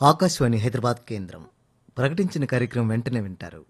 ఆకాశవాణి హైదరాబాద్ కేంద్రం ప్రకటించిన కార్యక్రమం వెంటనే వింటారు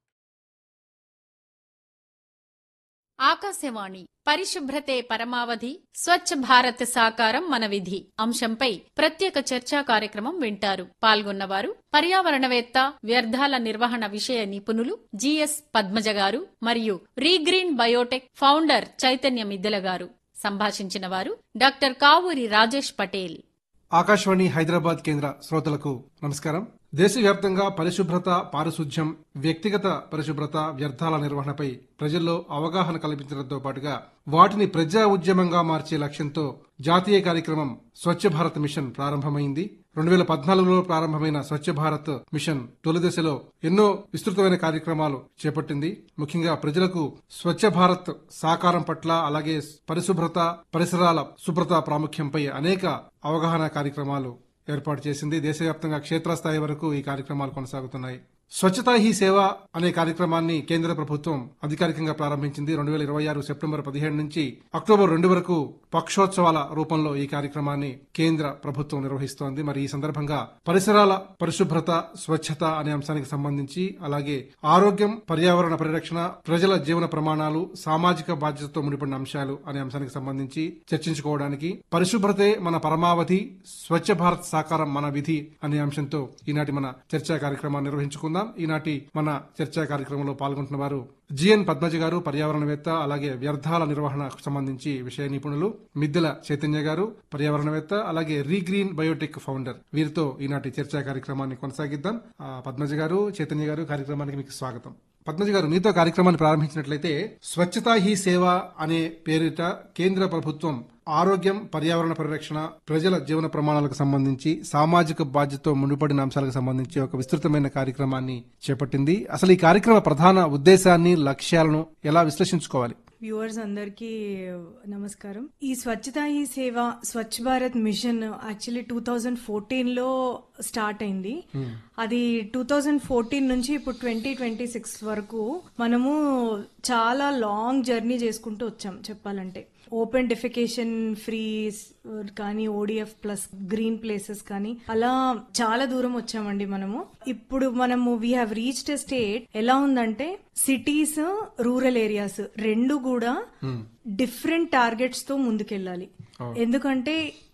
ఆకాశవాణి పరిశుభ్రతే పరమావధి స్వచ్ఛ భారత్ సాకారం మన విధి అంశంపై ప్రత్యేక చర్చా కార్యక్రమం వింటారు పాల్గొన్నవారు పర్యావరణవేత్త వ్యర్థాల నిర్వహణ విషయ నిపుణులు జిఎస్ పద్మజ గారు మరియు రీగ్రీన్ బయోటెక్ ఫౌండర్ చైతన్య మిద్దెల గారు సంభాషించిన వారు డాక్టర్ కావూరి రాజేష్ పటేల్ ఆకాశవాణి హైదరాబాద్ కేంద్ర శ్రోతలకు నమస్కారం దేశవ్యాప్తంగా పరిశుభ్రత పారిశుధ్యం వ్యక్తిగత పరిశుభ్రత వ్యర్థాల నిర్వహణపై ప్రజల్లో అవగాహన కల్పించడంతో పాటుగా వాటిని ప్రజా ఉద్యమంగా మార్చే లక్ష్యంతో జాతీయ కార్యక్రమం స్వచ్ఛ భారత్ మిషన్ ప్రారంభమైంది రెండు వేల పద్నాలుగులో ప్రారంభమైన స్వచ్ఛ భారత్ మిషన్ తొలి దశలో ఎన్నో విస్తృతమైన కార్యక్రమాలు చేపట్టింది ముఖ్యంగా ప్రజలకు స్వచ్ఛ భారత్ సాకారం పట్ల అలాగే పరిశుభ్రత పరిసరాల శుభ్రత ప్రాముఖ్యంపై అనేక అవగాహన కార్యక్రమాలు ఏర్పాటు చేసింది దేశవ్యాప్తంగా క్షేత్రస్థాయి వరకు ఈ కార్యక్రమాలు కొనసాగుతున్నాయి స్వచ్ఛతా హీ సేవ అనే కార్యక్రమాన్ని కేంద్ర ప్రభుత్వం అధికారికంగా ప్రారంభించింది రెండు వేల ఇరవై ఆరు సెప్టెంబర్ పదిహేడు నుంచి అక్టోబర్ రెండు వరకు పక్షోత్సవాల రూపంలో ఈ కార్యక్రమాన్ని కేంద్ర ప్రభుత్వం నిర్వహిస్తోంది మరి ఈ సందర్భంగా పరిసరాల పరిశుభ్రత స్వచ్ఛత అనే అంశానికి సంబంధించి అలాగే ఆరోగ్యం పర్యావరణ పరిరక్షణ ప్రజల జీవన ప్రమాణాలు సామాజిక బాధ్యతతో ముడిపడిన అంశాలు అనే అంశానికి సంబంధించి చర్చించుకోవడానికి పరిశుభ్రతే మన పరమావధి స్వచ్ఛ భారత్ సాకారం మన విధి అనే అంశంతో ఈనాటి మన చర్చా కార్యక్రమాన్ని నిర్వహించుకుందాం ఈనాటి మన చర్చా కార్యక్రమంలో పాల్గొంటున్న వారు జిఎన్ పద్మజ గారు పర్యావరణవేత్త అలాగే వ్యర్థాల నిర్వహణకు సంబంధించి విషయ నిపుణులు మిద్దెల చైతన్య గారు పర్యావరణవేత్త అలాగే రీగ్రీన్ బయోటెక్ ఫౌండర్ వీరితో ఈనాటి చర్చా కార్యక్రమాన్ని కొనసాగిద్దాం ఆ, పద్మజ గారు చైతన్య గారు కార్యక్రమానికి మీకు స్వాగతం పద్మజ గారు మీతో కార్యక్రమాన్ని ప్రారంభించినట్లయితే స్వచ్ఛతా హీ సేవ అనే పేరిట కేంద్ర ప్రభుత్వం ఆరోగ్యం పర్యావరణ పరిరక్షణ ప్రజల జీవన ప్రమాణాలకు సంబంధించి సామాజిక బాధ్యతతో ముడిపడిన అంశాలకు సంబంధించి ఒక విస్తృతమైన కార్యక్రమాన్ని చేపట్టింది అసలు ఈ కార్యక్రమ ప్రధాన ఉద్దేశాన్ని లక్ష్యాలను ఎలా విశ్లేషించుకోవాలి వ్యూవర్స్ అందరికీ నమస్కారం ఈ స్వచ్ఛత ఈ సేవ Swachh Bharat mission actually two thousand fourteen లో స్టార్ట్ అయింది అది టూ థౌజండ్ ఫోర్టీన్ నుంచి ఇప్పుడు ట్వంటీ ట్వంటీ సిక్స్ వరకు మనము చాలా లాంగ్ జర్నీ చేసుకుంటూ వచ్చాం చెప్పాలంటే ఓపెన్ డెఫికేషన్ ఫ్రీ కానీ ఓడిఎఫ్ ప్లస్ గ్రీన్ ప్లేసెస్ కానీ అలా చాలా దూరం వచ్చామండి మనము ఇప్పుడు మనము we have reached a state ఎలా ఉందంటే సిటీస్ రూరల్ ఏరియాస్ రెండు కూడా డిఫరెంట్ టార్గెట్స్ తో ముందుకెళ్ళాలి ఎందుకంటే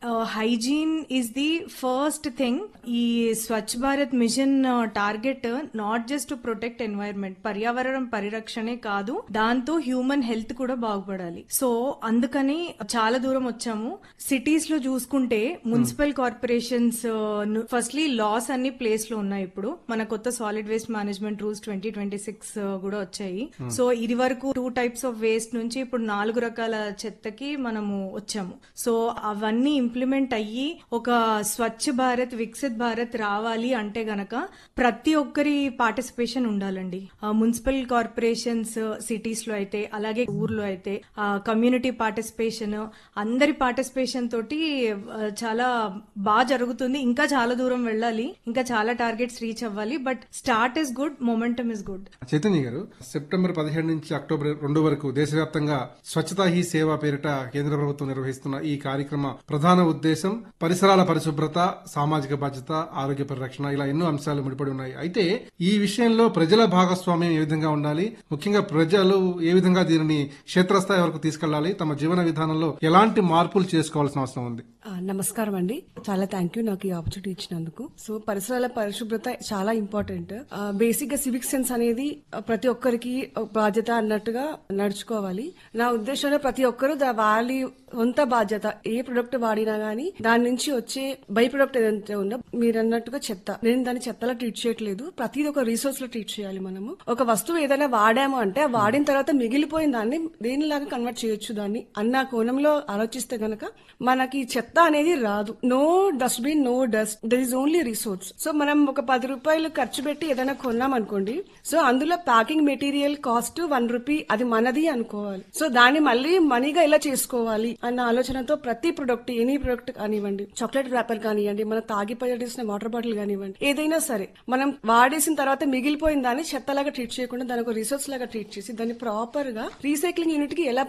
hygiene is the first thing ఈ Swachh Bharat mission target not just to protect environment పర్యావరణం పరిరక్షణే కాదు దాంతో హ్యూమన్ హెల్త్ కూడా బాగుపడాలి సో అందుకని చాలా దూరం వచ్చాము సిటీస్ లో చూసుకుంటే మున్సిపల్ కార్పొరేషన్స్ ఫస్ట్లీ లాస్ అన్ని ప్లేస్ లో ఉన్నాయి ఇప్పుడు మన కొత్త solid waste management rules twenty twenty six కూడా వచ్చాయి సో ఇది వరకు టూ టైప్స్ ఆఫ్ వేస్ట్ నుంచి ఇప్పుడు నాలుగు రకాల చెత్తకి మనము వచ్చాము సో అవన్నీ ఇంప్లిమెంట్ అయ్యి ఒక స్వచ్ఛ భారత్ వికసిత్ భారత్ రావాలి అంటే గనక ప్రతి ఒక్కరి పార్టిసిపేషన్ ఉండాలండి ఆ, మున్సిపల్ కార్పొరేషన్స్ సిటీస్ లో అయితే అలాగే ఊర్లో అయితే కమ్యూనిటీ పార్టిసిపేషన్ అందరి పార్టిసిపేషన్ తోటి ఆ, చాలా బాగా జరుగుతుంది ఇంకా చాలా దూరం వెళ్ళాలి ఇంకా చాలా టార్గెట్స్ రీచ్ అవ్వాలి but start is good momentum is good Chaitanya గారు సెప్టెంబర్ పదిహేడు నుంచి అక్టోబర్ రెండు వరకు దేశవ్యాప్తంగా స్వచ్ఛతా హీ సేవ పేరిట కేంద్ర ప్రభుత్వం నిర్వహిస్తున్న ఈ కార్యక్రమ ప్రధాన ఉద్దేశం పరిసరాల పరిశుభ్రత సామాజిక బాధ్యత ఆరోగ్య పరిరక్షణ ఇలా ఎన్నో అంశాలు ముడిపడి ఉన్నాయి అయితే ఈ విషయంలో ప్రజల భాగస్వామ్యం ఏ విధంగా ఉండాలి ముఖ్యంగా ప్రజలు ఏ విధంగా దీనిని క్షేత్రస్థాయి వరకు తీసుకెళ్లాలి తమ జీవన విధానంలో ఎలాంటి మార్పులు చేసుకోవాల్సిన అవసరం ఉంది ఆ, నమస్కారం అండి చాలా థ్యాంక్ యూ నాకు ఈ ఆపర్చునిటీ ఇచ్చినందుకు సో పరిసరాల పరిశుభ్రత చాలా ఇంపార్టెంట్ బేసిక్ గా సివిక్ సెన్స్ అనేది ఆ, ప్రతి ఒక్కరికి ఒక బాధ్యత అన్నట్టుగా నడుచుకోవాలి నా ఉద్దేశంలో ప్రతి ఒక్కరు దా వాళ్ళ సొంత బాధ్యత ఏ ప్రొడక్ట్ వాడినా గానీ దాని నుంచి వచ్చే బై ప్రొడక్ట్ ఏదైతే ఉందో మీరు అన్నట్టుగా చెత్త నేను దాన్ని చెత్తలా ట్రీట్ చేయట్లేదు ప్రతిది ఒక రీసోర్స్ లో ట్రీట్ చేయాలి మనము ఒక వస్తువు ఏదైనా వాడాము అంటే ఆ వాడిన తర్వాత మిగిలిపోయిన దాన్ని దేనిలాగా కన్వర్ట్ చేయొచ్చు దాన్ని అన్న కోణంలో ఆలోచిస్తే గనక మనకి చెత్త అనేది రాదు no dustbin no dust there is only resource so మనం ఒక పది రూపాయలు ఖర్చు పెట్టి ఏదైనా కొన్నాం అనుకోండి సో అందులో packing material cost one rupee అది మనది అనుకోవాలి సో దాన్ని మళ్ళీ మనీగా ఎలా చేసుకోవాలి అన్న ఆలోచనతో ప్రతి ప్రొడక్ట్ ఎనీ ప్రొడక్ట్ కానివ్వండి చాక్లెట్ ర్యాపర్ కానివ్వండి మన తాగి పడేసిన వాటర్ బాటిల్ కానివ్వండి ఏదైనా సరే మనం వాడేసిన తర్వాత మిగిలిపోయిన దాన్ని చెత్తలాగా ట్రీట్ చేయకుండా దాని ఒక రిసోర్స్ లాగా ట్రీట్ చేసి దాన్ని ప్రాపర్ గా రీసైక్లింగ్ యూనిట్ కి ఎలా